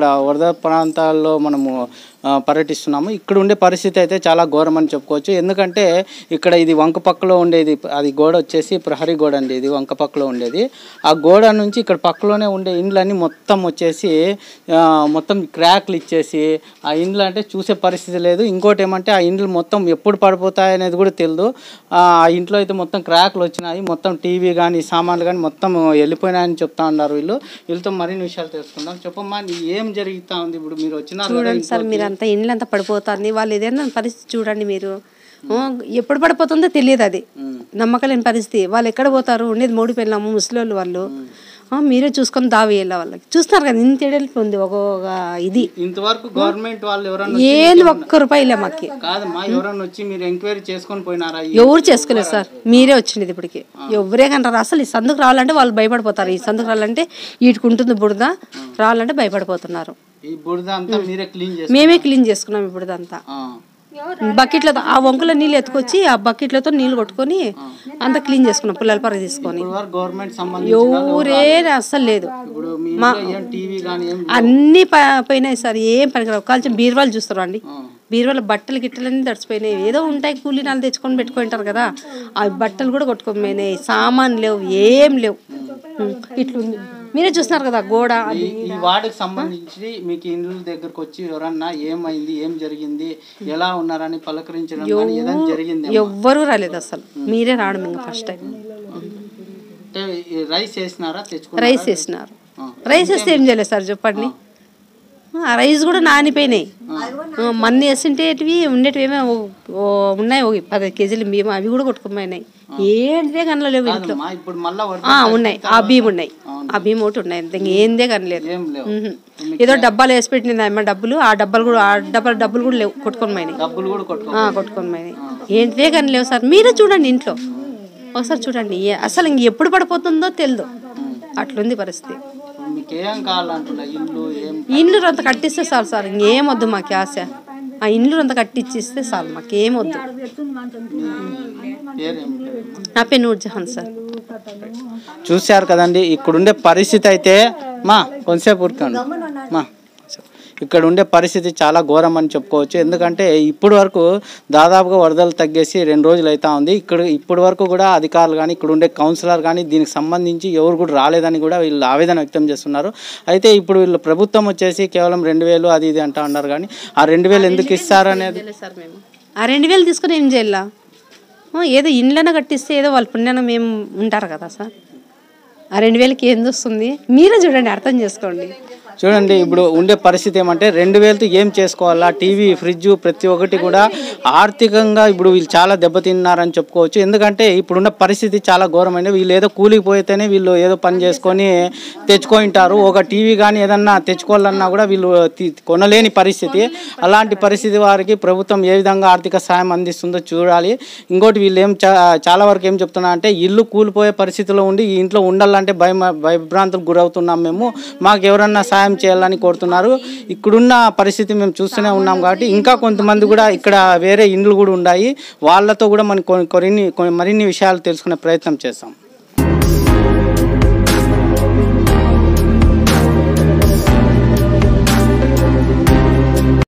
ఇక్కడ వరద ప్రాంతాల్లో మనము ఆ, పర్యటిస్తున్నాము ఇక్కడ ఉండే పరిస్థితి అయితే చాలా ఘోరం అని చెప్పుకోవచ్చు ఎందుకంటే ఇక్కడ ఇది వంక పక్కలో ఉండేది అది గోడ వచ్చేసి ప్రహరీ గోడ అండి ఇది వంక పక్కలో ఉండేది ఆ గోడ నుంచి ఇక్కడ పక్కలోనే ఉండే ఇండ్లన్నీ మొత్తం వచ్చేసి ఆ, మొత్తం క్రాక్లు ఇచ్చేసి ఆ ఇండ్లు అంటే చూసే పరిస్థితి లేదు ఇంకోటి ఏమంటే ఆ ఇండ్లు మొత్తం ఎప్పుడు పడిపోతాయి అనేది కూడా తెలియదు ఆ ఆ ఇంట్లో అయితే మొత్తం క్రాక్లు వచ్చినాయి మొత్తం టీవీ కానీ సామాన్లు కానీ మొత్తం వెళ్ళిపోయినాయని చెప్తా ఉన్నారు వీళ్ళు వీళ్ళతో మరిన్ని విషయాలు తెలుసుకుందాం చెప్పమ్మా నీ ఏం జరుగుతా ఉంది ఇప్పుడు మీరు వచ్చినారు కదా చూడండి సార్ మీరు అంతా ఇండ్లు అంతా పడిపోతుంది వాళ్ళు ఏదైనా పరిస్థితి చూడండి మీరు ఆ, ఎప్పుడు పడిపోతుందో తెలియదు అది నమ్మకలేని పరిస్థితి వాళ్ళు ఎక్కడ పోతారు ఉండేది మూడు పెళ్ళాము ముసలి వాళ్ళు ఆ, మీరే చూసుకొని దావి వెళ్ళా వాళ్ళకి చూస్తున్నారు కదా ఇంత ఎడల్పు ఉంది ఒక ఒక ఇది ఇంతవరకు గవర్నమెంట్ వాళ్ళు ఎవరన్నా ఏంది ఒక్క రూపాయిలే మాకి కాదమ్మా ఎవరన్నా వచ్చి మీరు ఎంక్వైరీ చేసుకొని పోయినారా ఈ- ఎవరు చేసుకోలేదు సార్ మీరే వచ్చింది ఇప్పటికి ఎవరే కంటారు అసలు ఈ సందుకు రావాలంటే వాళ్ళు భయపడిపోతారు ఈ సందుకు రావాలంటే వీటికి ఉంటుంది బుడద రావాలంటే భయపడిపోతున్నారు ఈ బురద అంతా మీరే క్లీన్ చేసి మేమే క్లీన్ చేసుకున్నాం ఇప్పుడుదంతా బకెట్లతో ఆ వంకలో నీళ్ళు ఎత్తుకొచ్చి ఆ బకెట్లతో నీళ్ళు కొట్టుకొని అంతా క్లీన్ చేసుకున్నాం పుల్లల పర తీసుకొని ఇప్పుడు వరకు గవర్నమెంట్ సంబంధించి ఎవరే అస్సలు లేదు ఇప్పుడు మీ ఇంట్లో ఏం టీవీ కానీ ఏం అన్ని ప- పోయినాయి సార్ ఏం పనికిరావు కాల్చిన బీరువాలు చూస్తారు అండి బీరువాల బట్టలు గిట్టలన్నీ తడిచిపోయినాయి ఏదో ఉంటాయి కూలీ నాలు తెచ్చుకొని పెట్టుకుంటారు కదా ఆ బట్టలు కూడా కొట్టుకొని పోయినాయి సామాన్ లేవు ఏం లేవు ఉం, ఇట్లుంది మీరే చూస్తున్నారు కదా గోడ అది ఈ- ఈ వార్డుకి సంబంధించి మీకు ఇండ్ల దగ్గరకు వచ్చి ఎవరన్నా ఏమైంది ఏం జరిగింది ఎలా ఉన్నారని పలకరించడం కానీ ఏదైనా జరిగింది ఎవ్వరూ రాలేదు అసలు మీరే రావడం ఇంకా ఫస్ట్ టైం అంటే ఈ రైస్ వేసినారా తెచ్చుకున్నారా రైస్ వేసినారు రైస్ వేస్తే ఏం చేయలేదు సార్ చెప్పండి ఆ రైస్ కూడా నానిపోయినాయి ఆ, మన్ని వేసింటేటివి ఉండేటివి ఏమో ఓ- ఓ ఉన్నాయి ఒక పది కేజీలు బియ్యం అవి కూడా కొట్టుకుపోయినాయి ఏంటిదే కనలేవు ఇంట్లో కాదమ్మా, ఇప్పుడు మళ్ళా వరద ఆ, ఉన్నాయి ఆ బియ్యం ఉన్నాయి ఆ బియ్యం ఒకటి ఉన్నాయి అంతే ఏందే కనలేదు ఏం లేవు మ్మ్. ఏదో డబ్బాలు వేసి పెట్టింది అమ్మ డబ్బులు ఆ డబ్బాలు కూడా ఆ డబ్బాలు డబ్బులు కూడా లేవు కొట్టుకొని పోయినాయి డబ్బులు కూడా కొట్టుకో ఆ, కొట్టుకొని పోయినాయి ఏంటిదే కానీ లేవు సార్ మీరే చూడండి ఇంట్లో ఒకసారి చూడండి ఏ- అసలు ఇంక ఎప్పుడు పడిపోతుందో తెలియదు అట్లుంది పరిస్థితి మీకు ఏం కావాలంటున్నా ఇల్లు ఏం ఇండ్లు అంత కట్టిస్తే చాలు సార్ ఇంకేం వద్దు మాకు ఆశ ఆ ఇండ్లు అంత కట్టిచ్చిస్తే చాలు మాకేం వద్దు పేరేం నా పేరు నూర్జహాన్ సార్ చూశారు కదండి ఇక్కడుండే పరిస్థితి అయితే మా కొంతసేపు ఊరుకోండి మా ఇక్కడ ఉండే పరిస్థితి చాలా ఘోరం అని చెప్పుకోవచ్చు ఎందుకంటే ఇప్పటి వరకు దాదాపుగా వరదలు తగ్గేసి రెండు రోజులు అవుతా ఉంది ఇక్కడ ఇప్పటి వరకు కూడా అధికారులు కానీ ఇక్కడ ఉండే కౌన్సిలర్ కానీ దీనికి సంబంధించి ఎవరు కూడా రాలేదని కూడా వీళ్ళు ఆవేదన వ్యక్తం చేస్తున్నారు అయితే ఇప్పుడు వీళ్ళు ప్రభుత్వం వచ్చేసి కేవలం రెండు వేలు అది ఇది అంటా ఉన్నారు కానీ ఆ రెండు వేలు ఎందుకు ఇస్తారనేది చేయలే సార్ మేము ఆ రెండు వేలు తీసుకుని ఏం చేయాల ఏదో ఇండ్లన కట్టిస్తే ఏదో వాళ్ళ పుణ్యాన మేము ఉంటారు కదా సార్ ఆ రెండు వేలకి ఏం వస్తుంది మీరే చూడండి అర్థం చేసుకోండి చూడండి ఇప్పుడు ఉండే పరిస్థితి ఏమంటే రెండు వేలతో ఏం చేసుకోవాలా టీవీ ఫ్రిడ్జ్ ప్రతి ఒక్కటి కూడా ఆర్థికంగా ఇప్పుడు వీళ్ళు చాలా దెబ్బతిన్నారని చెప్పుకోవచ్చు ఎందుకంటే ఇప్పుడున్న పరిస్థితి చాలా ఘోరమైన వీళ్ళు ఏదో కూలికి పోతేనే వీళ్ళు ఏదో పని చేసుకొని తెచ్చుకుంటారు ఒక టీవీ కానీ ఏదన్నా తెచ్చుకోవాలన్నా కూడా వీళ్ళు తి- కొనలేని పరిస్థితి అలాంటి పరిస్థితి వారికి ప్రభుత్వం ఏ విధంగా ఆర్థిక సాయం అందిస్తుందో చూడాలి ఇంకోటి వీళ్ళు ఏం చా- చాలా వరకు ఏం చెప్తున్నా అంటే ఇల్లు కూలిపోయే పరిస్థితిలో ఉండి ఈ ఇంట్లో ఉండాలంటే భయం భయభ్రాంతులకు గురవుతున్నాం మేము మాకు ఎవరన్నా సాయం చేయాలని కోరుతున్నారు ఇక్కడున్న పరిస్థితి మేము చూస్తూనే ఉన్నాం కాబట్టి ఇంకా కొంతమంది కూడా ఇక్కడ వేరే ఇండ్లు కూడా ఉన్నాయి వాళ్ళతో కూడా మనం కొన్ని కొన్ని మరిన్ని విషయాలు తెలుసుకునే ప్రయత్నం చేస్తాం